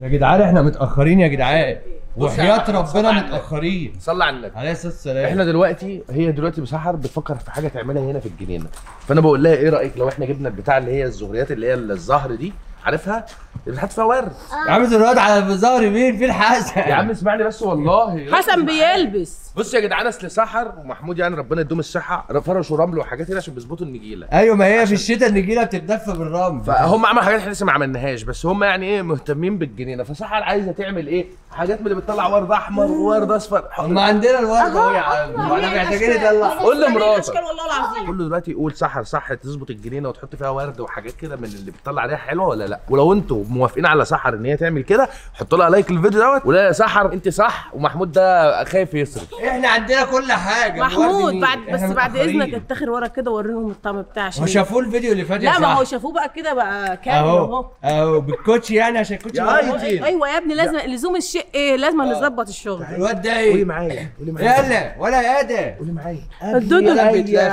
يا جدعان احنا متاخرين يا جدعان بص يا وحياه عم، صل ربنا على النبي. متاخرين صلى على النبي عليه الصلاه والسلام احنا دلوقتي هي دلوقتي مسحر بتفكر في حاجه تعملها هنا في الجنينه فانا بقول لها ايه رايك لو احنا جبنا البتاع اللي هي الزهريات اللي هي الزهر دي عارفها اللي بتحط فيها ورد يا عم دلوقتي على ظهري مين فين حسن يا عم اسمعني بس والله حسن بيلبس بص يا جدعان اصل سحر ومحمود يعني ربنا يديهم الصحه فرشوا رمل وحاجات هنا عشان بيظبطوا النجيله ايوه ما هي في الشتاء النجيله بتتدفى بالرمل فهم عملوا حاجات احنا لسه ما عملناهاش بس هم يعني ايه مهتمين بالجنينه فسحر عايزه تعمل ايه حاجات من اللي بتطلع ورد احمر وورد اصفر ما عندنا الورد اهو يا عم احنا محتاجين نطلع قول لمراتك اشكال والله العظيم كله دلوقتي يقول سحر صح تظبط الجنينه وتحط فيها ورد وحاجات كده من اللي بتطلع عليها حلوه ولا لا ولو انتوا موافقين على سحر ان هي تعمل كده حطوا لها لايك للفيديو دوت ولا يا سحر انت صح ومحمود ده خايف يصرف احنا عندنا كل حاجه الورد محمود مين؟ بعد إحنا بس بعد متأخرين. اذنك اتخر ورا كده وريهم الطعم بتاعي عشان هو شافوه الفيديو اللي فات يا لا ما هو صاحبي. شافوه بقى كده بقى كامل اهو اهو اهو بالكوتشي يعني عشان الكوتشي يا موجود. أيتي. ايوه يا ابني لازم لزوم الشيء ايه لازم نظبط الشغل الواد ده قولي ايه معايا قولي معايا يلا ولا يا ادم قولي معايا الدودو اللي قبل اي بيتلف.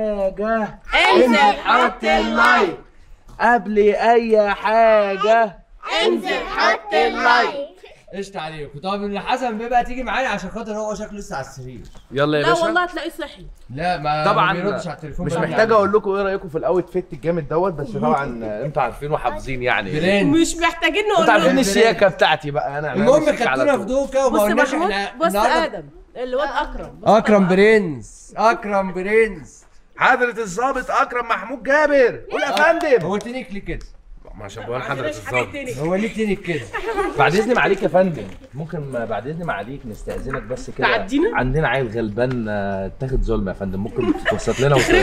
حاجه انزل حط اللايك قبل اي حاجه انزل حط اللايك قشطة عليكم طب ان حسن بيبقى تيجي معانا عشان خاطر هو شكله لسه على السرير يلا يا لا باشا والله هتلاقيه صحي لا ما طبعا ما بيردش على التليفون مش بقى محتاج اقول لكم ايه رايكم في الاوت فيت الجامد دوت بس طبعا انتوا عارفين وحافظين يعني برنس مش محتاجين انتوا نقول عارفين له الشياكه بتاعتي بقى انا أنا المهم ماشيك على خدتونا في طول. دوكا وما بص قلناش محمود احنا بص النهاردة- ادم الواد اكرم بص اكرم برنس اكرم برنس حضرة الضابط اكرم محمود جابر قول يا فندم هو تنك ليه كده ما عشان بقول حضرة عندناش حاجة الضابط تاني. هو ليه تنك كده بعد اذن معاليك يا فندم ممكن ما بعد اذن معاليك نستاذنك بس كده تعدينا؟ عندنا عيل غلبان آه، اتاخد ظلم يا فندم ممكن تتوسط لنا وت-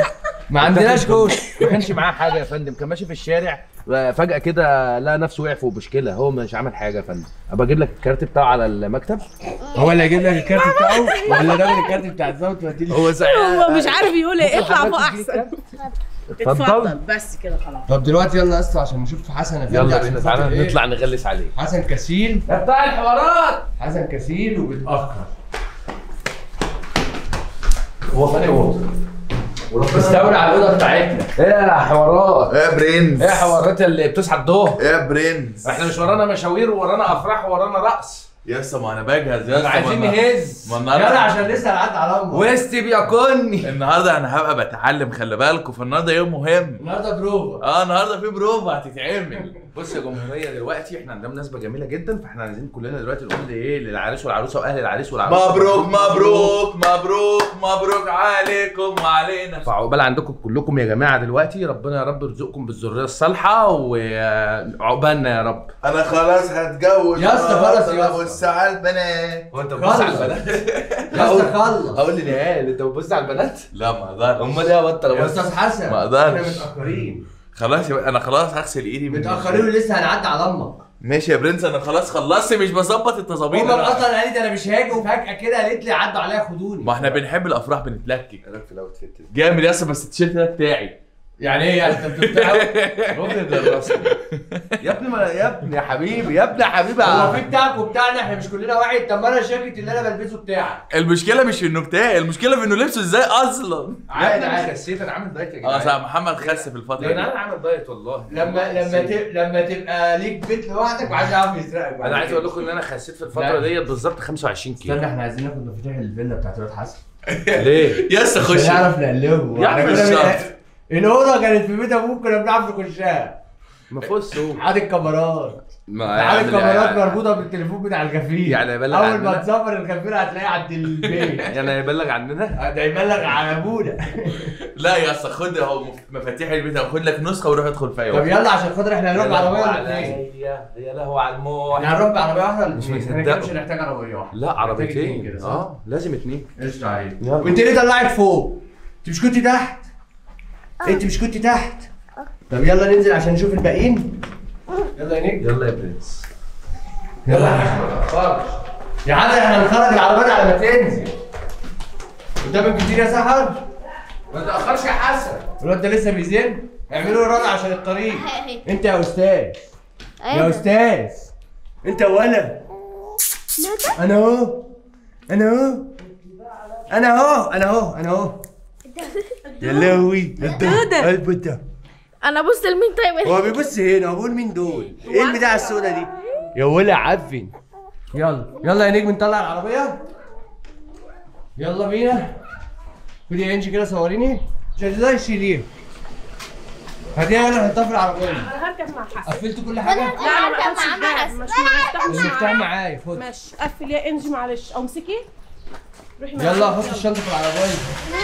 ما عندناش كوش ما كانش معاه حاجه يا فندم كان ماشي في الشارع فجاه كده لقى نفسه وقع في مشكله هو مش عامل حاجه يا فندم ابقى اجيب لك الكارت بتاعه على المكتب هو اللي هيجيب لك الكارت بتاعه ولا ده الكارت بتاع الظابط وهتيجي هو هو مش عارف يقول ايه اطلع فوق حضرتك تديني احسن اتفضل اتفضل بس كده خلاص طب دلوقتي يلا يا اسطى عشان نشوف حسن افندي يلا عشان بينا خاطر تعالى إيه؟ نطلع نغلس عليه حسن كسيل يا بتاع الحوارات حسن كسيل وبيتاخر هو فاني ووتر استولى على الاوضه بتاعتنا ايه يا حوارات يا برنس ايه يا حوارات اللي بتصحى الظهر يا برنس احنا مش ورانا مشاوير ورانا افراح ورانا رقص يا اسطى ما انا بجهز يا احنا اسطى عايزين ما أنا- نهز ما النهارده يلا عشان لسه هنعدي على امه وسط بيكوني النهارده انا هبقى بتعلم خلي بالكم فالنهارده يوم مهم النهارده بروفا اه النهارده في بروفا هتتعمل بص يا جمهوريه دلوقتي احنا عندنا مناسبه جميله جدا فاحنا عايزين كلنا دلوقتي نقول ايه للعريس والعروسه واهل العريس والعروسه مبروك مبروك مبروك مبروك عليكم وعلينا فعقبال عندكم كلكم يا جماعه دلوقتي ربنا يا رب يرزقكم بالذريه الصالحه وعقبالنا يا رب انا خلاص هتجوز يا اسطى خلاص يا انا اسطى. بص على البنات وانت بتبص على البنات يا اسطى خلص اقول لي نهال انت بتبص على البنات لا ما اقدرش امال ايه يا بطل يا بص استاذ حسن ما أقدرش. احنا متاخرين خلاص يبقى انا خلاص هغسل ايدي من متاخرين ولسه هنعدي على امك ماشي يا برنس انا خلاص خلصت مش بظبط التظابيط امك أنا- اصلا قالت انا مش هاجي وفجاه كده قالت لي عدوا عليا خدوني ما احنا بنحب الافراح بنتلكك في الاوتفيت جامد يا اسطى بس التيشيرت ده بتاعي يعني ايه يعني انت بتفتحه راجل جرسني يا ابني ما يا ابني يا حبيبي يا ابني يا حبيبي هو في بتاعك وبتاعنا احنا مش كلنا واحد طب ما انا الجاكيت اللي انا بلبسه بتاعك المشكله مش في انه بتاعي المشكله في انه لبسه ازاي اصلا عادي انا عادي خسيت انا عامل دايت يا اه جدعان صح محمد خس في الفتره يا دي جدعان انا عامل دايت والله لما لما ت... لما تبقى ليك بيت لوحدك وعايز يعرف يسرقك بعد انا عايز كده. اقول لكم ان انا خسيت في الفتره لا. ديت بالظبط 25 كيلو استنى احنا عايزين ناخد مفاتيح الفيلا بتاعت الواد حسن ليه؟ يا اسطى عشان خش نعرف نقلبه يا احنا عم كنا الشرط. بن- الاوضه كانت في بيت ابوك كنا بنعرف نخشها ما فيهوش سوق عاد الكاميرات ما عاد يعمل- الكاميرات مربوطه بالتليفون بتاع الغفير يعني يبلغ اول عننا؟ ما تصور الغفير هتلاقيه عند البيت يعني هيبلغ عننا؟ ده يبلغ على ابونا لا يا اسطى خد اهو مف- مفاتيح البيت أهو، خد لك نسخه وروح ادخل فيها طب يلا عشان خاطر احنا هنروح بعربيه ولا اتنين؟ عليا يا لهو على الموح احنا هنروح بعربيه واحده ولا مش اتنين؟ احنا مصدقه. كده مش هنحتاج عربيه واحده لا محتاج اتنين عربيتين كده، صح؟ اه لازم اتنين قشطة عليك يلا. وانت ليه طلعت فوق؟ انت مش كنت تحت؟ انت مش كنت تحت؟ طب يلا ننزل عشان نشوف الباقيين يلا يا نجم يلا يا برنس يلا يا حبيبي خالص يا حاج احنا هنخرج العربيات على ما تنزل قدامك كتير يا سحر ما تاخرش يا حسن الواد ده لسه بيزن اعملوا له رضا عشان الطريق انت يا استاذ يا استاذ انت ولا انا اهو انا اهو انا اهو انا اهو انا اهو يا لهوي دودة. البت ده انا بص لمين طيب هو بيبص هنا هو بيقول مين دول؟ ايه البتاع السودا دي؟ يا ولا عفن يلا يلا يا نجم نطلع العربيه يلا بينا خدي يا انجي كده صوريني مش هتقدري تشيليه هاتيها يلا نحطها في العربيه انا هركب مع حسن قفلت كل حاجه لا انا ما قفلتش الباب مش مفتاح مش المفتاح معايا معايا خد ماشي قفل يا انجي معلش امسكي روحي معايا يلا حط الشنطه في العربيه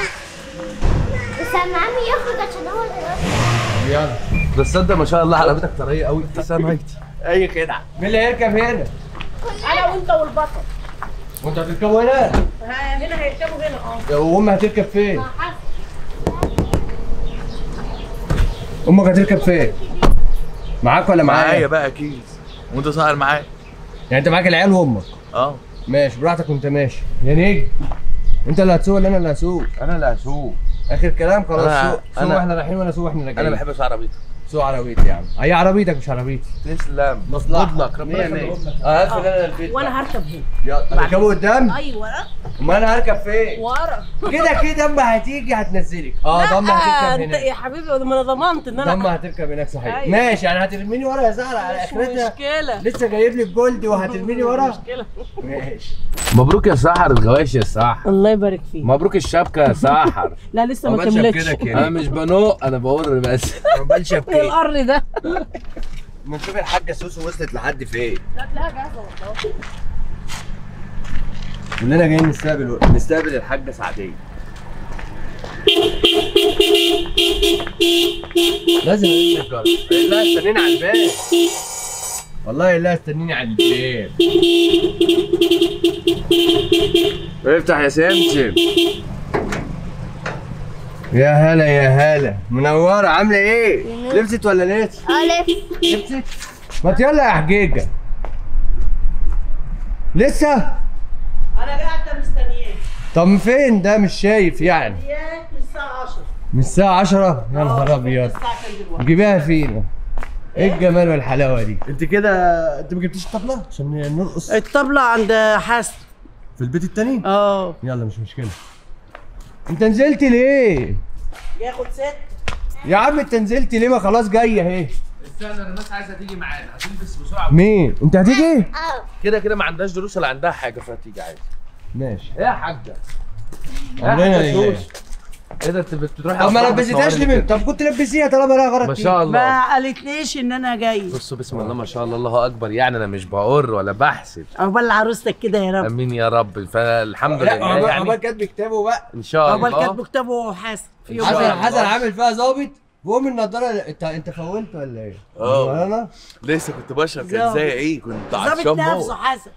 بس انا عمي يخرج عشان هو اللي يلا بس تصدق ما شاء الله عربيتك طريه قوي سامعك اي خدعه مين اللي هيركب هنا انا وانت والبطل وانت هتركبوا هنا ها هنا هيركبوا هنا اه وامي هتركب فين امك هتركب فين معاك ولا معايا معايا بقى اكيد وانت سهر معايا يعني انت معاك العيال وامك اه ماشي براحتك وانت ماشي يا نجم انت اللي هتسوق ولا انا اللي هسوق انا اللي هسوق اخر كلام خلاص أنا- سوق سوق أنا- واحنا رايحين وانا سوق واحنا راجعين انا بحب اسوق عربيتي سوق عربيتي يا عم هي عربيتك مش عربيتي تسلم مصلحة. فضلك ربنا مية يخليك مية. اه هات انا البيت وانا هركب هنا يلا هتركبوا قدام ايوه امال انا هركب فين ورا كده كده اما هتيجي هتنزلك اه ضم لا، هتركب انت هناك يا حبيبي ما انا ضمنت ان ضم انا هتركب هناك صحيح أيوة. ماشي يعني هترميني ورا يا زهره على مش اخرتها مشكله لسه جايب لي الجولد وهترميني ورا مشكله ماشي مبروك يا سحر الغواش يا سحر الله يبارك فيك مبروك الشبكه يا سحر لا لسه ما عقبال كملتش شبكتك يا انا نجم. مش بنوق انا بقول بس عقبال ايه شبكتك القر ده ما نشوف الحاجه سوسو وصلت لحد فين لا تلاقيها جاهزه والله كلنا جايين نستقبل نستقبل الحاجه سعديه لازم اقول لك جرس لا استنيني على الباب والله لا استنيني على الباب افتح يا سمسم يا هلا يا هلا منورة عاملة ايه؟ لبست ولا لسه؟ الف لبست؟ ما يلا يا حجيجة لسه؟ انا قاعده مستنياك طب فين ده مش شايف يعني اياك من الساعه 10 من الساعة 10 يا نهار ابيض الساعه كام دلوقتي جيبيها فينا ايه الجمال والحلاوة دي انت كده انت ما جبتيش الطبلة عشان نرقص الطبلة عند حسن في البيت التاني اه يلا مش مشكلة انت نزلت ليه ياخد ست يا عم انت نزلت ليه ما خلاص جاية اهي استنى الناس عايزه تيجي معانا هتلبس بسرعه مين انت هتيجي اه كده كده ما عندهاش دروس ولا عندها حاجه فهتيجي عادي ماشي ايه يا حاجه عمرنا حاجة لله. سوس. ايه ده انت بتروحي طب ما أفراح لبستهاش بتصوري ليه كده؟ طب كنت لبسيها طالما لها غرض ما فيه. شاء الله ما قالتليش ان انا جاي بصوا بسم الله ما شاء الله الله اكبر يعني انا مش بقر ولا بحسد عقبال عروستك كده يا رب امين يا رب فالحمد لا لله عقبال يعني عقبال كاتب كتابه بقى ان شاء عقبال الله كاتبه كتابه حسن في يوم إن شاء حسن الله. حسن عامل فيها ظابط وقوم النضاره انت انت فولت ولا ايه؟ اه. انا لسه كنت بشرب كان ظابط. زي ايه كنت ظابط عطشان نفسه موت حسن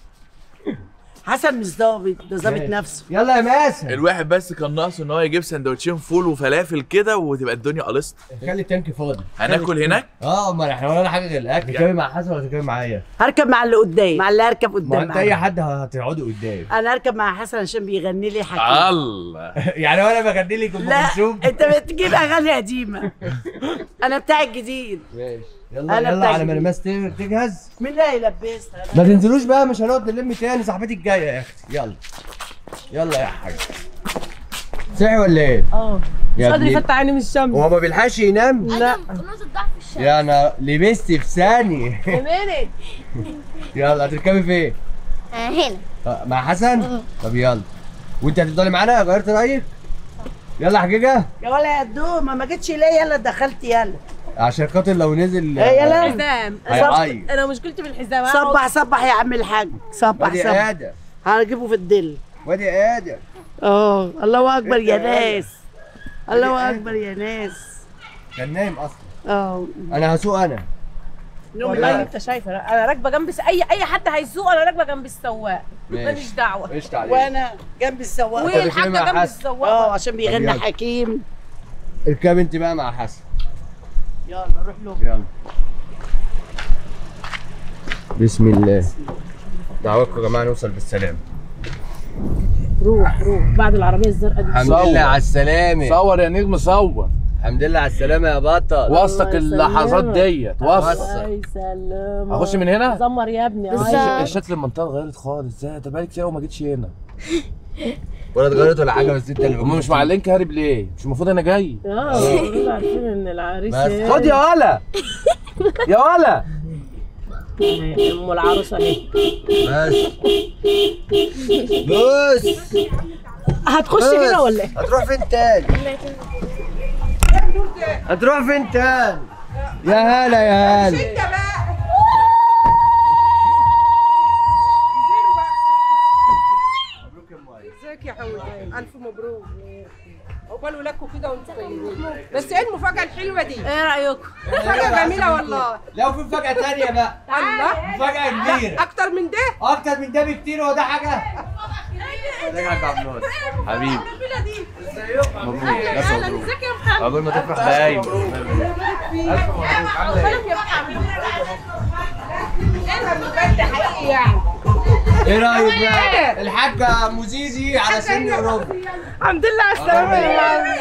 حسن مش ظابط ده ظابط ماشي. نفسه يلا يا ماسن الواحد بس كان ناقصه ان هو يجيب سندوتشين فول وفلافل كده وتبقى الدنيا قلصت خلي التانك فاضي هناكل هناك اه امال احنا ورانا حاجه غير الاكل تركبي مع حسن ولا تركبي معايا؟ هركب مع اللي قدام مع اللي هركب ما قدام انت اي معاه. حد هتقعدوا قدام انا هركب مع حسن عشان بيغني لي حكي الله يعني وانا بغني لك ام لا كلثوم انت بتجيب اغاني قديمه انا بتاع الجديد ماشي يلا أنا يلا بتاع على ما الجديد. الماس ت- تجهز مين اللي هيلبسها ما تنزلوش بقى مش هنقعد نلم تاني صاحبتي الجايه يا اختي يلا يلا يا حاج صحي ولا ايه؟ اه مش يا قادر ابني. يفتح عيني من الشمس هو ما بيلحقش ينام؟ لا نقطة ضعف الشمس يا انا لبست في ثانيه كمان يلا هتركبي فين؟ آه، هنا آه، مع حسن؟ طب يلا وانت هتفضلي معانا غيرت رايك؟ يلا حجيجه يا ولا يا دوما ما جتش ليه يلا دخلت يلا عشان خاطر لو نزل ايه يلا حزام هيعيط انا مشكلتي بالحزام صبح صبح يا عم الحاج صبح وادي صبح ادم هجيبه في الدل وادي ادم اه الله اكبر يا إنت يا ناس الله إيه؟ اكبر يا ناس كان نايم اصلا اه انا هسوق انا نوم ولا- الليل انت شايفه انا راكبه جنب س- اي اي حد هيسوق انا راكبه جنب السواق ماشي. ماليش دعوه قشطة عليك وانا جنب السواق هتركبي والحاجه مع جنب حسن. السواق اه عشان بيغني يلا. حكيم اركب انت بقى مع حسن يلا روح له يلا بسم الله دعواتكم يا جماعه نوصل بالسلامه روح روح بعد العربيه الزرقاء دي الحمد صور. لله على السلامه صور يا نجم صور الحمد لله على السلامه يا بطل وسطك اللحظات ديت وسط الله يسلمك اخش من هنا زمر يا ابني بس آه. شكل المنطقه اتغيرت خالص ازاي ده بقالي كتير قوي ما جيتش هنا ولا اتغيرت ولا حاجه بس انت اللي هم مش معلقين كهرب ليه مش المفروض انا جاي اه المفروض عارفين ان العريس بس إيه. خد يا ولا يا ولا ام العروسه اهي بس بص هتخش هنا ولا ايه؟ هتروح فين تاني هتروح فين تاني يا هلا يا هلا انت بقى ازيك يا حبيبي الف مبروك عقبال لكم كده وانتم طيبين بس ايه المفاجاه الحلوه دي ايه رايكم؟ مفاجاه جميله والله لو في مفاجأة تانية بقى الله مفاجأة كبيرة اكتر من ده أكتر من ده بكتير هو ده حاجة ازيك يا حاج عبد الناصر حبيبي مبروك بس مبروك ازيك يا محمد عقبال ما تفرح دايما ألف مبروك عاملة إيه؟ يا محمد انا بجد حقيقي يعني إيه رأيك بقى؟ الحاجة مزيزي على سن أوروبا الحمد لله على السلامه يا معلم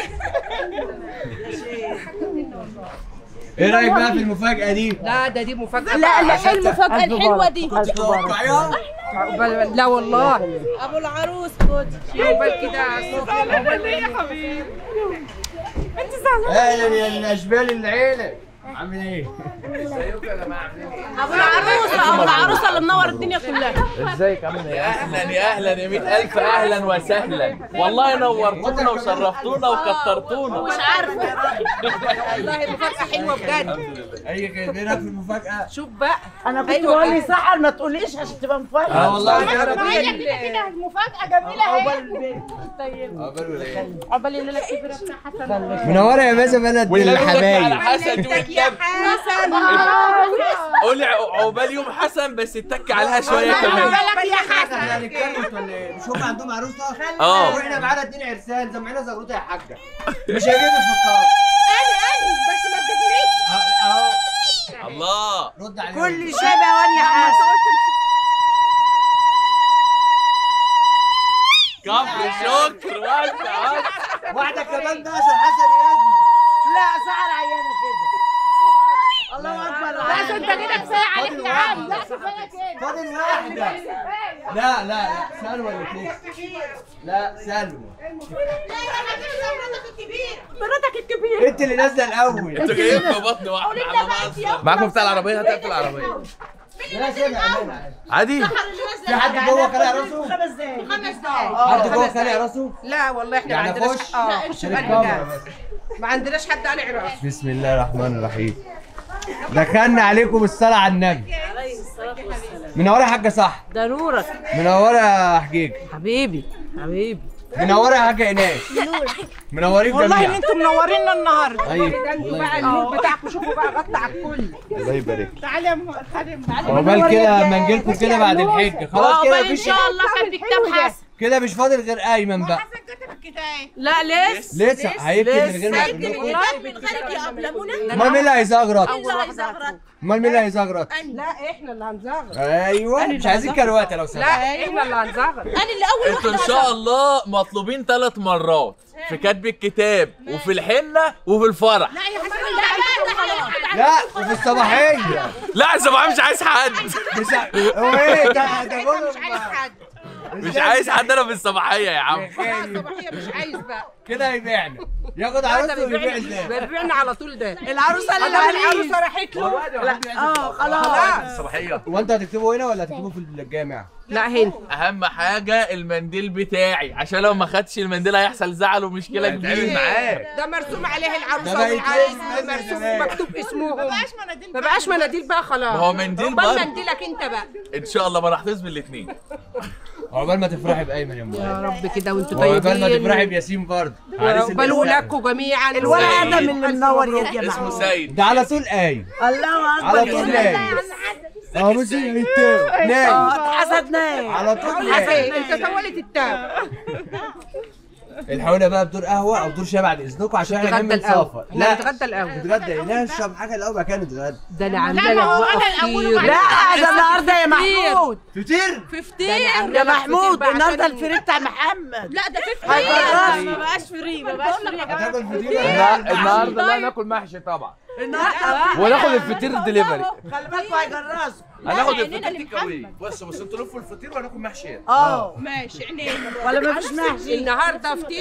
إيه رأيك بقى في المفاجأة دي؟ لا ده دي مفاجاه لا لا عشان ايه المفاجاه الحلوه دي؟ تتوقعيها؟ عقبال لا والله ابو العروس خد عقبال كده عقبال ايه يا حبيبي أهلا يا الأشبال العيلة عامل إيه؟ ابو العروسه ابو العروسه اللي منور الدنيا كلها ازيك عامل ايه؟ اهلا يا اهلا يا مئة الف اهلا وسهلا والله نورتونا وشرفتونا وكترتونا مش عارفه والله مفاجاه حلوه بجد أي كده إيه رأيك في المفاجأة؟ شوف بقى انا كنت أيوة. بقول لي سحر ما تقوليش عشان تبقى مفاجاه آه والله كده كده مفاجاه جميله عقبال اهي البيت طيب عقبال إيه؟ عقبال الليله الكبيره بتاع حسن منورة يا باشا بلد على الحبايب حسن دي يا والنبي حسن قولي عقبال يوم حسن بس اتك عليها شويه كمان عقبال يا حسن يعني كروت ولا ايه؟ مش هم عندهم عروسه؟ اه. واحنا معانا اتنين عرسان زمعنا زغروطه يا حاجه مش هيجيبك في القاعه انا انا بس ما تجيبنيش اهو الله رد عليهم كل شبه واني حاسه كفر شكر وسع وسع واحده كمان بقى عشان حسن يا ابني لا سحر عيانه كده الله اكبر بس انت كده كفايه عليك فاضل يا عم واحدة. لا كفايه كده فاضل واحده لا لا لا سلوى اللي تكسب لا سلوى مراتك الكبيره انت اللي نازله الاول انتوا جايين في بطن واحده على مصر معاكم بتاع العربيه هتقفل العربيه لا سامع أمان. عادي في حد جوه خلع راسه؟ خمس دقايق خمس دقايق حد جوه خلع راسه؟ لا والله احنا ما يعني عندناش اخش اه عشان خش بقى الكاميرا لا. بس ما عندناش حد قلع راسه بسم الله الرحمن الرحيم دخلنا عليكم الصلاة على النبي منورة يا حاجة صح ده نورك منورة يا حجيج حبيبي حبيبي منورة يا حاجة ايناس منورين والله ان جميعا انتم منورينا النهارده ايوه ده انتوا الله بقى يبارك النور بتاعكم شوفوا بقى غطى على الكل الله يبارك تعالى يا م- تعالى تعالى عقبال كده ما نجيلكم كده بعد الحج خلاص كده وعقبال ان مفيش شاء الله كان بكتاب حسن كده مش فاضل غير ايمن بقى لا لسه لسه هيكتب من غير ما لسه. يقول لكم من غيرك يا ابله منى امال مين اللي هيزغرط؟ اول واحده هتروح. امال مين اللي هيزغرط؟ لا احنا اللي هنزغر ايوه مش عايزين كرواتة لو لا سمحت احنا اللي هنزغر انتوا ان شاء الله مطلوبين ثلاث مرات في كتب الكتاب وفي الحنه وفي الفرح لا وفي الصباحية لا الصباح مش عايز حد مش ع- هو ايه ده ده بقول مش عايز حد مش عايز حد انا في الصباحيه يا عم الصباحيه مش عايز بقى كده هيبيعنا ياخد ده عروسته ويبيع بيبيعني ازاي بيبيعني على طول ده العروسه اللي انا العريس العروسه راحت له اه خلاص الصباحيه هو انتوا هتكتبوا هنا ولا هتكتبوا في الجامع؟ لا هنا اهم حاجه المنديل بتاعي عشان لو ما خدتش المنديل هيحصل زعل ومشكله كبيره معاه ده مرسوم عليه ده العروسه بقى والعريس يتلبس مثل مرسوم زمان. مكتوب اسمهم ما بقاش مناديل ما بقاش مناديل بقى خلاص ما هو منديل عقبال برضه. منديلك انت بقى ان شاء الله ما راح تثبت الاثنين عقبال ما تفرحي بايمن يا ام يا رب كده وانتوا وعقبال ما تفرحي طيبين بياسين برضه عريس وعقبال المستقبل. ولادكم جميعا الولد سيد. ادم اللي منور يا جماعه اسمه سيد ده على طول قايم الله على اكبر طول يا نايم اه بصي التاو نايم اه اتحسد نايم على طول حسن نايم انت طولت التاب الحقونا بقى بدور قهوه او دور شاي بعد اذنكم عشان احنا جايين نتغدى من الاول سفر لا نتغدى الاول نتغدى ايه لا نشرب حاجه الاول بعد كده نتغدى ده انا عامله لك بقى فطير لا ده النهارده يا محمود فطير في فطير يا محمود النهارده الفري بتاع محمد لا ده في هيجرسني ما بقاش فري ما بقاش فري هتاكل فطير النهارده لا ناكل محشي طبعا النهارده وناخد الفطير دليفري خلي بالكوا هيجرسوا هناخد الفطير تيك اواي بص بص انتوا لفوا الفطير وهناكل محشي اه ماشي عينينا ولا ما فيش محشي النهارده فطير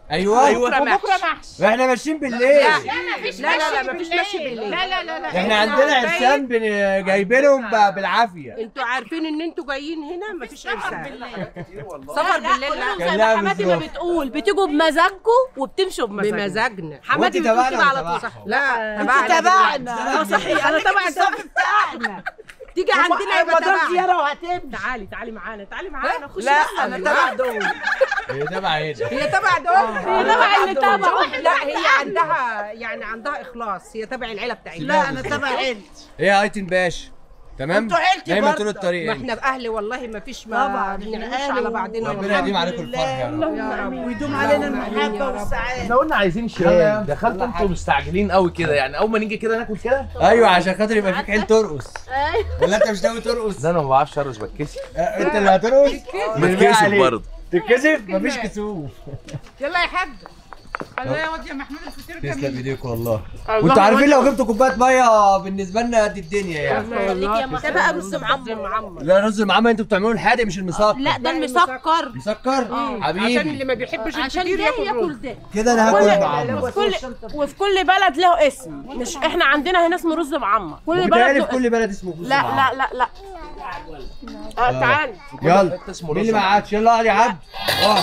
ايوه ايوه بكره محشي احنا ماشيين بالليل لا لا لا مفيش ماشي بالليل لا لا لا لا احنا عندنا عرسان بن- جايبينهم ب- بالعافيه انتوا عارفين ان انتوا جايين هنا مفيش عرسان سفر بالليل لا كان زي لها ما حماتي ما بظروف. بتقول بتيجوا بمزاجكم وبتمشوا بمزاجكم بمزاجنا حماتي وانت بتقول تبعنا كده على ولا طول تبعهم؟ لا انت تبعنا تبعنا اه صحيح انا تبع الصف بتاعنا تيجي عندنا يبقى تبعنا زياره وهتمشي تعالي تعالي معانا تعالي معانا خشي لا بس. انا تبع دول هي تبع ايه ده؟ هي تبع دول هي تبع اللي تبعه لا هي عندها يعني عندها اخلاص هي تبع العيله بتاعتنا لا انا تبع عيلتي ايه ايتن باشا تمام؟ انتوا عيلتي دايما برضه. طول الطريق ما انت. احنا باهلي والله ما فيش ما طبعا بنعملش على بعضنا ربنا يديم عليكم الفرح يا رب يا رب ويدوم علينا المحبه والسعاده احنا قلنا عايزين يلا يا شاي عم. دخلتوا انتوا مستعجلين قوي كده يعني اول ما نيجي كده ناكل كده ايوه عشان خاطر يبقى فيك حيل ترقص ولا انت مش ناوي ترقص؟ ده انا ما بعرفش ارقص بتكسف اه، انت اللي هترقص؟ بالله بتكسف عليك. برضه تتكسف؟ مفيش كسوف يلا يا حاج الله يا واد يا محمود الفطير تسلم ايديك والله وانتوا عارفين لو جبتوا كوبايه ميه بالنسبه لنا قد الدنيا يعني ده بقى رز معمر لا رز المعمر انتوا بتعملوا الحادق مش المسكر لا ده المسكر مسكر عشان حبيبي اللي ما بيحبش عشان الكتير ده ياكل رز ياكل ده كده انا هاكل معمر وفي كل وفي كل بلد له اسم مش احنا عندنا هنا اسمه رز معمر كل بلد وبالتالي له في كل بلد اسمه رز لا معمر. لا لا لا اه تعالى يلا حتة اسمه مين اللي رز ما قعدش يلا اقعد يا عبد اه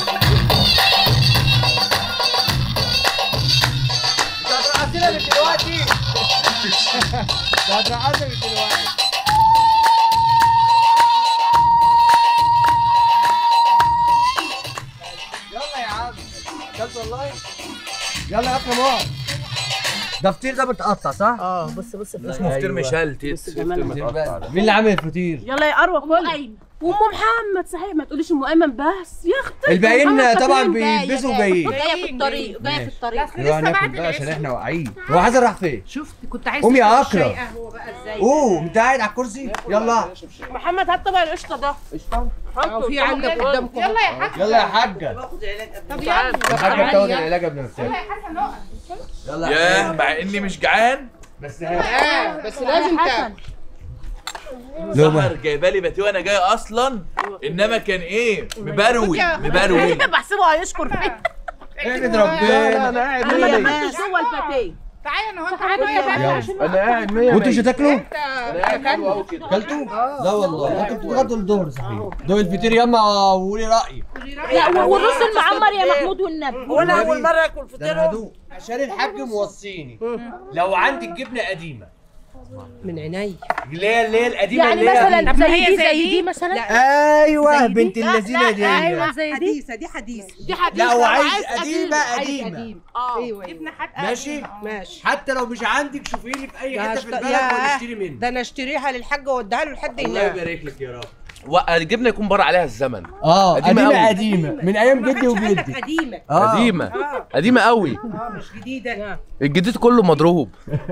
ده هترقصنا من دلوقتي ده هترقصنا من دلوقتي يلا يا عم كلت والله يلا يا اكرم اقعد ده فطير ده متقطع صح؟ اه بص بص اسمه فطير مشلتت فطير متقطع مين اللي عامل الفطير؟ يلا يا اروى كل وام محمد صحيح ما تقوليش ام ايمن بس يا اختي الباقيين أم محمد طبعا فين؟ جاية، بيلبسوا جاية. وجايين جايه في الطريق جايه في الطريق يلا هناكل بقى عشان احنا واقعين هو حسن راح فين؟ شفت كنت عايز قوم يا تشرب أكرم. شاي قهوه بقى ازاي قوم انت قاعد على الكرسي يلا محمد هات طبق القشطه ده او في عندك قدامكم يلا يا حاج يلا يا حاجه طب يلا الحاجه بتاخد العلاج قبل ما تسافر يلا يا ياه حاج. مع اني مش جعان بس آه، بس لازم تاكل سهر جايبالي باتيه وانا جاي اصلا انما كان ايه مبروي مبروي بحسبه هيشكر فيك احمد ربنا انا قاعد انا ما مية عملتش جوه الباتيه تعالى انا وانت انا قاعد مية وانتوا مش هتاكلوا؟ اكلنا اكلتوا؟ لا والله انتوا بتتغدوا الظهر صحيح دوق الفطير ياما وقولي رايي لا والرز المعمر يا محمود والنبي وانا اول مره اكل فطير ده انا هدوق عشان الحاج موصيني لو عندك جبنه قديمه من عيني اللي هي اللي هي القديمه يعني اللي هي مثلا زي دي زي دي مثلا ايوه بنت اللذينه دي ايوه زي دي حديثه دي حديثه دي حديث لا لو وعايز عايز قديمه عايز قديمه قديم اه ايوه ايوه ماشي ماشي حتى لو مش عندك شوفي لي في اي يا حته في أشت- البلد يا- ونشتري منه ده انا اشتريها للحاج واديها له لحد الله هناك يبارك لك يا رب الجبنه يكون بره عليها الزمن اه قديمة قديمه أوي. قديمه من ايام جدي وجدي قديمه آه. قديمه قديمه قوي اه مش جديده الجديد كله مضروب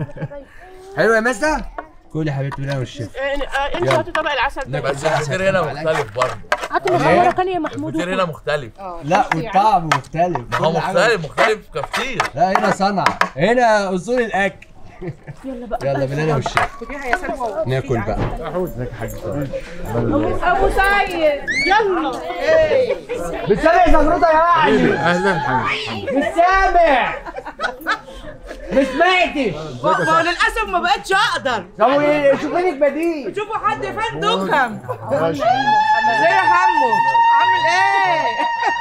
حلو يا مسا كل يا حبيبتي بالله والشفا انت هاتي طبق العسل ده بس الفطير هنا مختلف برضه هاتي محمره كان يا محمود الفطير هنا مختلف لا والطعم مختلف ما هو كل حاجة- مختلف مختلف كفتير لا هنا صنعة هنا اصول الاكل يلا بقى يلا بالله والشفا خديها يا سلوى ناكل بقى ابو سعيد يلا مش سامع زغروطه يا يعني اهلا حبيبي مش سامع مش سمعتش ما هو للاسف ما بقتش اقدر طب ايه شوف لك بديل شوفوا حد فين دكم ازاي يا حمو عامل ايه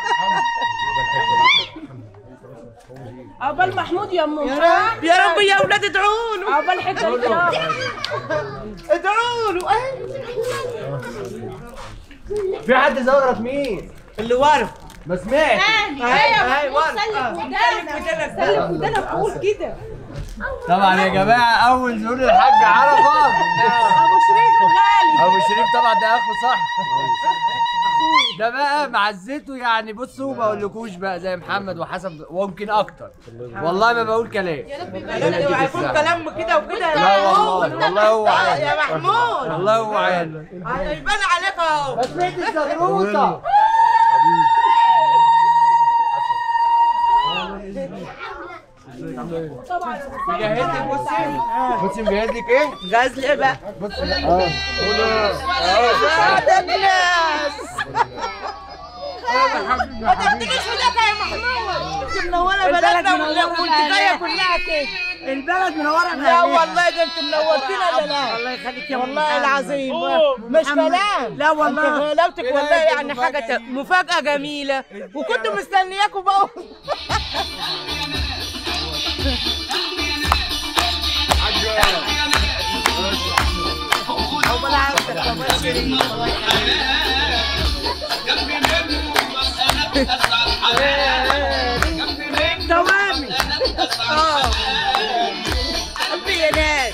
عقبال محمود يا ام يا رب يا رب يا اولاد ادعوا له عقبال حته ادعوا له في حد زغرط مين اللي ورا ما سمعت ايوه ايوه سلم ودانك قول كده طبعا يا جماعه اول زور الحاج عرفه ابو شريف الغالي ابو شريف طبعا ده اخو صح ده بقى معزته يعني بصوا ما اقولكوش بقى زي محمد وحسن ويمكن اكتر والله ما بقول كلام هيكون كلام كده وكده لا والله والله هو عادي يا محمود والله هو عادي هيبان عليك اهو ما سمعت الزغروطه مجهز لك بصي بصي مجهز لك ايه؟ جاز ليه بقى بصي اه بعد الناس يا حبيبي يا حبيبي مش هداك يا محمود والله كنت جايه كلها كده البلد منوره لا والله ده انتوا منورتينا لا الله يخليك يا والله العظيم مش كلام لا والله. انت غلاوتك والله يعني حاجه ت- مفاجاه جميله وكنت مستنياكم بقى دوامي اه قلبي يا ناس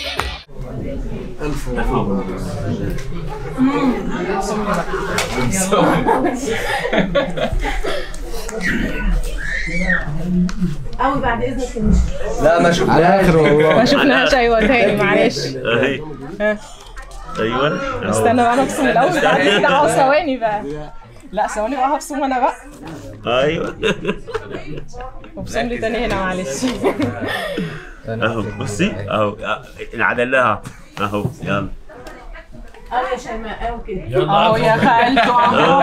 لا ما شفناش والله ما شفناهاش ايوه تاني معلش اهي ايوه استنى بقى نبصم الاول بعدين اه ثواني بقى لا ثواني بقى هبصم انا بقى ايوه وبصم لي تاني هنا معلش اهو بصي اهو انعدل لها اهو يلا اهو يا خالته اهو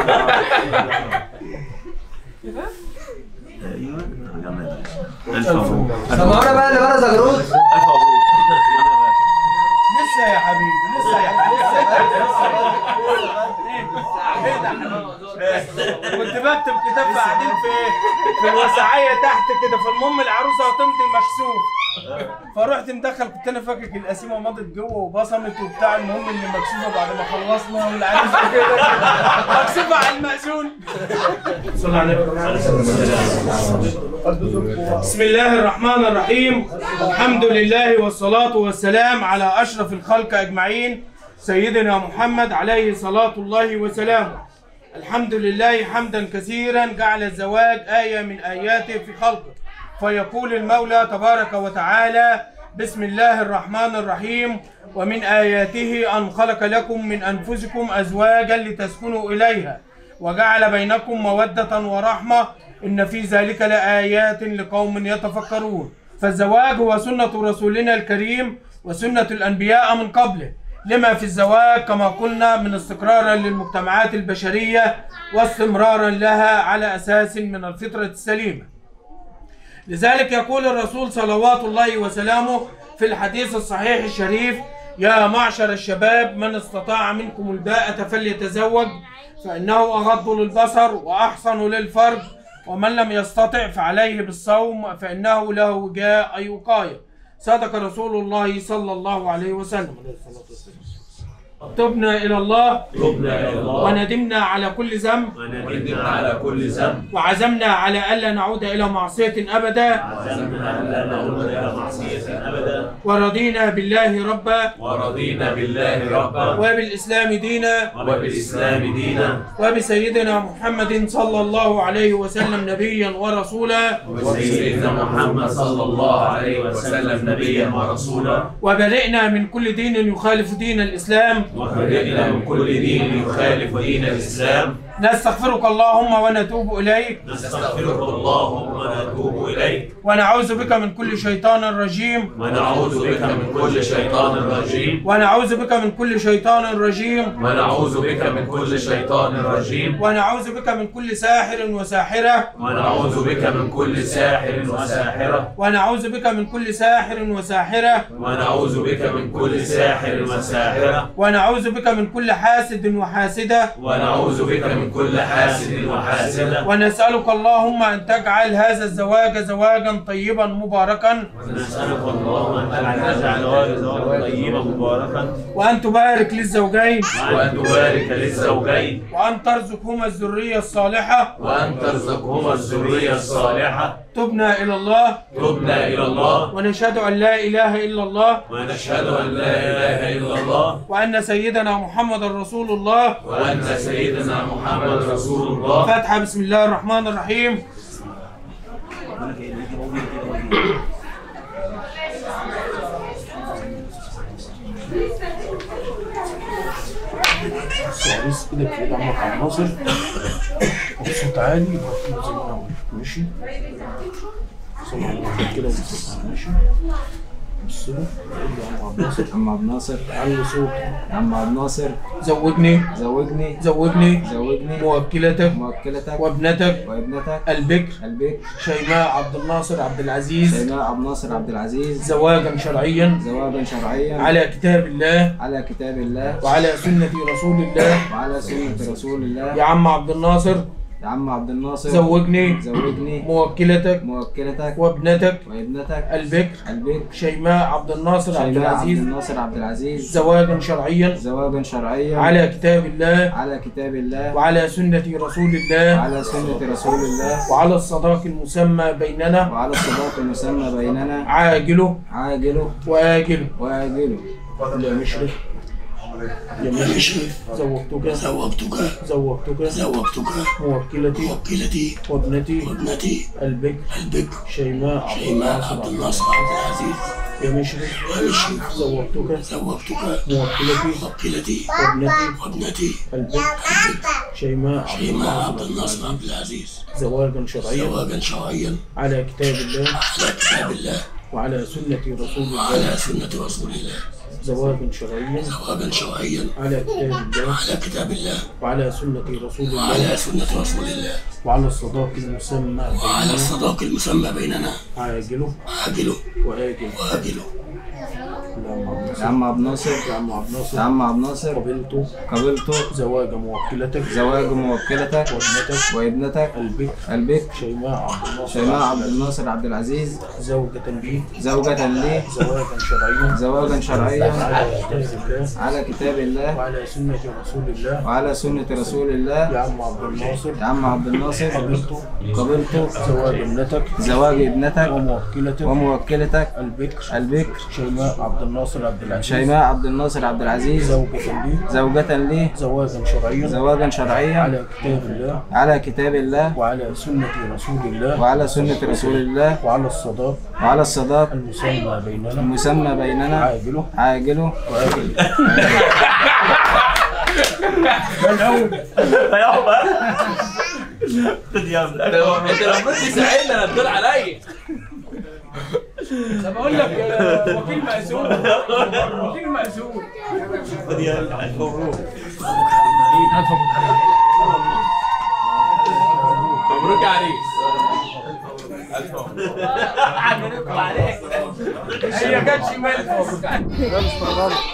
ايوه يلا الف مبروك سمعونا بقى اللي بره زغروت الف مبروك لسه يا حبيبي لسه يا حبيبي كنت بكتب كتاب قاعدين في في الوسعيه تحت كده فالمهم العروسه هتمضي مكسوف فرحت مدخل كنت انا فاكر القسيمه مضت جوه وبصمت وبتاع المهم اللي مكسوفه بعد ما خلصنا والعروسه كده مكسوفه على المأذون صلى على النبي بسم الله الرحمن الرحيم الحمد لله والصلاة والسلام على أشرف الخلق أجمعين سيدنا محمد عليه صلاة الله وسلامه الحمد لله حمدا كثيرا جعل الزواج آية من آياته في خلقه فيقول المولى تبارك وتعالى بسم الله الرحمن الرحيم ومن آياته أن خلق لكم من أنفسكم أزواجا لتسكنوا إليها وجعل بينكم مودة ورحمة إن في ذلك لآيات لقوم يتفكرون فالزواج هو سنة رسولنا الكريم وسنة الأنبياء من قبله لما في الزواج كما قلنا من استقرارا للمجتمعات البشرية واستمرارا لها على أساس من الفطرة السليمة لذلك يقول الرسول صلوات الله وسلامه في الحديث الصحيح الشريف يا معشر الشباب من استطاع منكم الباءة فليتزوج فإنه أغض للبصر وأحصن للفرج ومن لم يستطع فعليه بالصوم فإنه له وجاء أي وقاية صدق رسول الله صلى الله عليه وسلم تبنا إلى الله تبنا الى الله وندمنا على كل ذنب وندمنا على كل ذنب وعزمنا على ألا نعود إلى معصية أبدا عزمنا ان لا نعود الى معصيه ابدا ورضينا بالله ربا ورضينا بالله ربا وبالإسلام دينا وبالاسلام دينا وبسيدنا محمد صلى الله عليه وسلم نبيا ورسولا وسيدنا محمد صلى الله عليه وسلم نبيا ورسولا وبرئنا من كل دين يخالف دين الإسلام وبرئنا من كل دين يخالف دين الاسلام نستغفرك اللهم ونتوب إليك نستغفرك اللهم ونتوب اليك ونعوذ بك من كل شيطان رجيم ونعوذ بك من كل شيطان رجيم ونعوذ بك من كل شيطان رجيم ونعوذ بك من كل شيطان رجيم ونعوذ بك من كل ساحر وساحرة ونعوذ بك من كل ساحر وساحرة ونعوذ بك من كل ساحر وساحرة ونعوذ بك من كل ساحر وساحرة ونعوذ بك من كل حاسد وحاسدة ونعوذ بك من كل حاسد وحاسدة ونسألك اللهم أن تجعل هذا الزواج زواجا طيبا مباركا ونسألك اللهم أن تجعل زواج زواجا طيبا مباركا وأن تبارك للزوجين وأن تبارك للزوجين وأن ترزقهما الذرية الصالحة وأن ترزقهما الذرية الصالحة تبنا إلى الله تبنا إلى الله ونشهد أن لا إله إلا الله ونشهد أن لا إله إلا الله وأن سيدنا محمد رسول الله وأن سيدنا محمد رسول الله فاتحة بسم الله الرحمن الرحيم بس ايدك في ايد عمك عبد الناصر وبصوت عالي وهتقول زي ما انا قلت ماشي صلى الله عليه وسلم كده وبصوت عالي، ماشي عم عبد الناصر علي صوت عم عبد الناصر زوجني زوجني زوجني زوجني موكلتك موكلتك وابنتك وابنتك البكر البكر شيماء عبد الناصر عبد العزيز شيماء عبد الناصر عبد العزيز زواجا شرعيا زواجا شرعيا على كتاب الله على كتاب الله وعلى سنة رسول الله وعلى سنة رسول الله يا عم عبد الناصر يا عم عبد الناصر زوجني زوجني موكلتك موكلتك وابنتك وابنتك البكر البكر شيماء عبد الناصر عبد شيماء عبد العزيز الناصر عبد العزيز زواجا شرعيا زواجا شرعيا على كتاب الله على كتاب الله وعلى سنة رسول الله وعلى سنة رسول الله وعلى الصداق المسمى بيننا وعلى الصداق المسمى بيننا عاجله عاجله وآجله وآجله يا مشرف يا مشرف زوجتك زوجتك زوجتك زوجتك موكلتي موكلتي وابنتي وابنتي البكر البكر شيماء عبد شيماء الناصر عبد الناصر عبد العزيز يا مشرف ومشرف زوجتك زوجتك موكلتي موكلتي وابنتي وابنتي البكر شيماء عبد شيماء الناصر عبد الناصر عبد العزيز زواجا شرعيا زواجا شرعيا على كتاب الله على كتاب الله وعلى سنة رسول الله وعلى سنة رسول الله زواجا شرعيا زواجا شرعيا على كتاب الله على كتاب الله وعلى سنة رسول الله وعلى سنة رسول الله وعلى الصداق المسمى وعلى بيننا الصداق المسمى بيننا عاجله عاجله وآجله وآجله يا عم عبد الناصر يا عم عبد يا الناصر عم عبد الناصر قبلت قبلته زواج موكلتك زواج موكلتك وابنتك وابنتك البكر البكر شيماء عبد الناصر شيماء عبد الناصر عبد العزيز زوجة لي زوجة لي زواجا شرعيا زواجا شرعيا على كتاب الله على كتاب الله وعلى سنة رسول الله وعلى سنة رسول يا الله عم عبد الناصر يا عم عبد الناصر قبلت قبلته زواج ابنتك زواج ابنتك وموكلتك وموكلتك البكر البكر شيماء عبد الناصر عبد العزيز شيماء عبد الناصر عبد العزيز زوجة لي زوجة لي زواجا شرعيا زواجا شرعيا على كتاب الله على كتاب الله وعلى سنة رسول الله وعلى سنة رسول الله وعلى الصداق وعلى الصداق المسمى بيننا المسمى بيننا عاجله عاجله وآجله انت المفروض تساعدني انا الدور عليا طب اقول لك آه، وكيل مأذون وكيل مأذون مبروك يا عريس هي جت شمال